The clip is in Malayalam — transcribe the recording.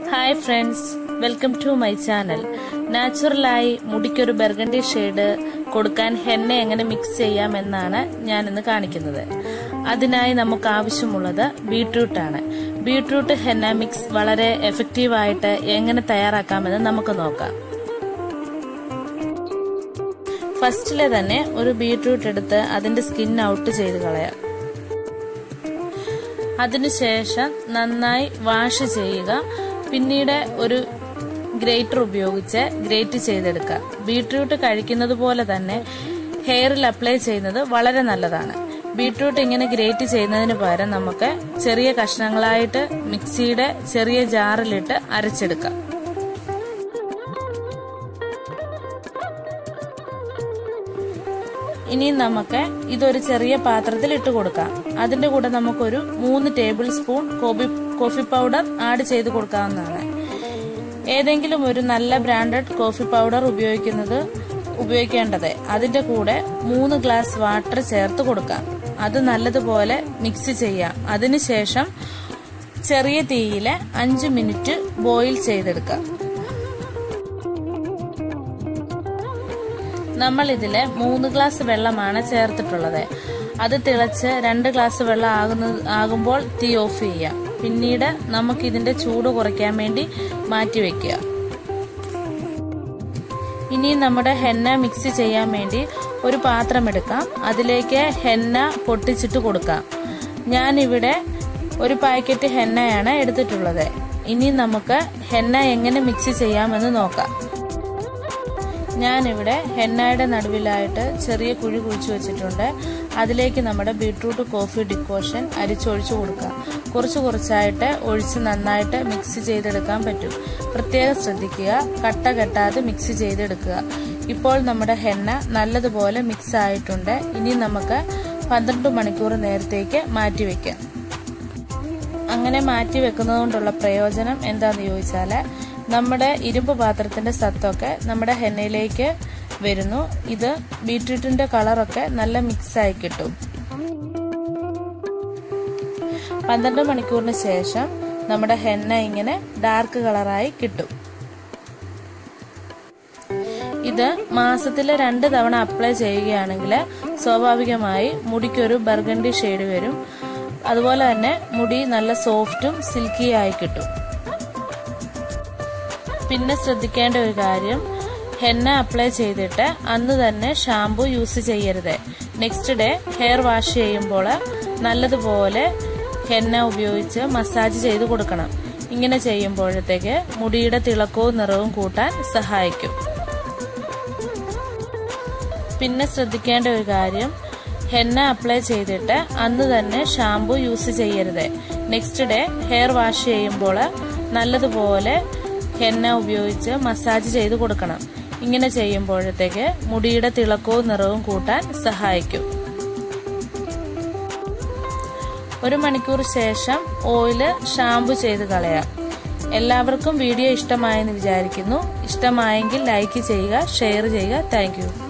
hi friends welcome to my channel നാച്ചുറലായി മുടിക്കൊരു ബർഗണ്ടി ഷെയ്ഡ് കൊടുക്കാൻ ഹെന്ന എങ്ങനെ മിക്സ് ചെയ്യാം എന്നാണ് ഞാൻ ഇന്ന് കാണിക്കുന്നത് അതിനായി നമുക്ക് ആവശ്യമുള്ളത് ബീട്രൂട്ടാണ് ബീട്രൂട്ട് ഹെന്ന മിക്സ് വളരെ എഫക്റ്റീവായിട്ട് എങ്ങനെ തയ്യാറാക്കാമെന്ന് നമുക്ക് നോക്കാം ഫസ്റ്റിലെ തന്നെ ഒരു ബീട്രൂട്ട് എടുത്ത് അതിന്റെ സ്കിൻ ഔട്ട് ചെയ്ത് കളയാം അതിനുശേഷം നന്നായി വാഷ് ചെയ്യുക പിന്നീട് ഒരു ഗ്രേറ്റർ ഉപയോഗിച്ച് ഗ്രേറ്റ് ചെയ്തെടുക്കുക ബീട്രൂട്ട് കഴിക്കുന്നത് പോലെ തന്നെ ഹെയറിൽ അപ്ലൈ ചെയ്യുന്നത് വളരെ നല്ലതാണ് ബീട്രൂട്ട് ഇങ്ങനെ ഗ്രേറ്റ് ചെയ്യുന്നതിന് പകരം നമുക്ക് ചെറിയ കഷ്ണങ്ങളായിട്ട് മിക്സിയുടെ ചെറിയ ജാറിലിട്ട് അരച്ചെടുക്കാം ഇനി നമുക്ക് ഇതൊരു ചെറിയ പാത്രത്തിൽ ഇട്ട് കൊടുക്കാം അതിന്റെ കൂടെ നമുക്കൊരു മൂന്ന് tablespoon coffee coffee powder add ചെയ്ത് കൊടുക്കാവുന്നതാണ് ഏതെങ്കിലും ഒരു നല്ല ബ്രാൻഡഡ് കോഫി പൗഡർ ഉപയോഗിക്കുന്നത് ഉപയോഗിക്കേണ്ടത് അതിന്റെ കൂടെ മൂന്ന് ഗ്ലാസ് വാട്ടർ ചേർത്ത് കൊടുക്കാം അത് നല്ലതുപോലെ മിക്സ് ചെയ്യാം അതിനുശേഷം ചെറിയ തീയിൽ അഞ്ച് മിനിറ്റ് ബോയിൽ ചെയ്തെടുക്കാം നമ്മൾ ഇതില് മൂന്ന് ഗ്ലാസ് വെള്ളമാണ് ചേർത്തിട്ടുള്ളത് അത് തിളച്ച് രണ്ട് ഗ്ലാസ് വെള്ളം ആകുന്ന ആകുമ്പോൾ തീ ഓഫ് ചെയ്യാം പിന്നീട് നമുക്ക് ഇതിന്റെ ചൂട് കുറയ്ക്കാൻ വേണ്ടി മാറ്റി വെക്കുക ഇനി നമ്മുടെ ഹെന്ന മിക്സ് ചെയ്യാൻ വേണ്ടി ഒരു പാത്രം എടുക്കാം അതിലേക്ക് ഹെന്ന പൊട്ടിച്ചിട്ട് കൊടുക്കാം ഞാനിവിടെ ഒരു പാക്കറ്റ് ഹെന്നയാണ് എടുത്തിട്ടുള്ളത് ഇനി നമുക്ക് ഹെന്ന എങ്ങനെ മിക്സ് ചെയ്യാമെന്ന് നോക്കാം ഞാനിവിടെ ഹെന്നയുടെ നടുവിലായിട്ട് ചെറിയ കുഴി കുഴിച്ചു വെച്ചിട്ടുണ്ട് അതിലേക്ക് നമ്മുടെ ബീട്രൂട്ട് കോഫി ഡിക്കോഷൻ അരിച്ചൊഴിച്ചു കൊടുക്കാം കുറച്ച് കുറച്ചായിട്ട് ഒഴിച്ച് നന്നായിട്ട് മിക്സ് ചെയ്തെടുക്കാൻ പറ്റും പ്രത്യേകം ശ്രദ്ധിക്കുക കട്ട കെട്ടാതെ മിക്സ് ചെയ്തെടുക്കുക ഇപ്പോൾ നമ്മുടെ ഹെന്ന നല്ലതുപോലെ മിക്സ് ആയിട്ടുണ്ട് ഇനി നമുക്ക് പന്ത്രണ്ട് മണിക്കൂർ നേരത്തേക്ക് മാറ്റി വെക്കാം അങ്ങനെ മാറ്റി വെക്കുന്നത് കൊണ്ടുള്ള പ്രയോജനം എന്താണെന്ന് ചോദിച്ചാൽ നമ്മുടെ ഇരുമ്പ് പാത്രത്തിന്റെ സത്തൊക്കെ നമ്മുടെ ഹെന്നയിലേക്ക് വരുന്നു ഇത് ബീട്രൂട്ടിന്റെ കളറൊക്കെ നല്ല മിക്സ് ആയി കിട്ടും പന്ത്രണ്ട് മണിക്കൂറിന് ശേഷം നമ്മുടെ ഹെന്ന ഇങ്ങനെ ഡാർക്ക് കളറായി കിട്ടും ഇത് മാസത്തിലെ രണ്ട് തവണ അപ്ലൈ ചെയ്യുകയാണെങ്കിൽ സ്വാഭാവികമായി മുടിക്കൊരു ബർഗണ്ടി ഷെയ്ഡ് വരും അതുപോലെ തന്നെ മുടി നല്ല സോഫ്റ്റും സിൽക്കി ആയി കിട്ടും പിന്നെ ശ്രദ്ധിക്കേണ്ട ഒരു കാര്യം ഹെന്ന അപ്ലൈ ചെയ്തിട്ട് അന്ന് തന്നെ ഷാംപൂ യൂസ് ചെയ്യരുത് നെക്സ്റ്റ് ഡേ ഹെയർ വാഷ് ചെയ്യുമ്പോൾ നല്ലതുപോലെ ഹെന്ന ഉപയോഗിച്ച് മസാജ് ചെയ്ത് കൊടുക്കണം ഇങ്ങനെ ചെയ്യുമ്പോഴത്തേക്ക് മുടിയുടെ തിളക്കവും നിറവും കൂട്ടാൻ സഹായിക്കും പിന്നെ ശ്രദ്ധിക്കേണ്ട ഒരു കാര്യം ഹെന്ന അപ്ലൈ ചെയ്തിട്ട് അന്ന് തന്നെ ഷാംപൂ യൂസ് ചെയ്യരുത് നെക്സ്റ്റ് ഡേ ഹെയർ വാഷ് ചെയ്യുമ്പോൾ നല്ലതുപോലെ ഹെന്ന ഉപയോഗിച്ച് മസാജ് ചെയ്ത് കൊടുക്കണം ഇങ്ങനെ ചെയ്യുമ്പോഴത്തേക്ക് മുടിയുടെ തിളക്കവും നിറവും കൂട്ടാൻ സഹായിക്കും ഒരു മണിക്കൂർ ശേഷം ഓയില് ഷാംപൂ ചെയ്ത് കളയാം എല്ലാവർക്കും വീഡിയോ ഇഷ്ടമായെന്ന് വിചാരിക്കുന്നു ഇഷ്ടമായെങ്കിൽ ലൈക്ക് ചെയ്യുക ഷെയർ ചെയ്യുക താങ്ക്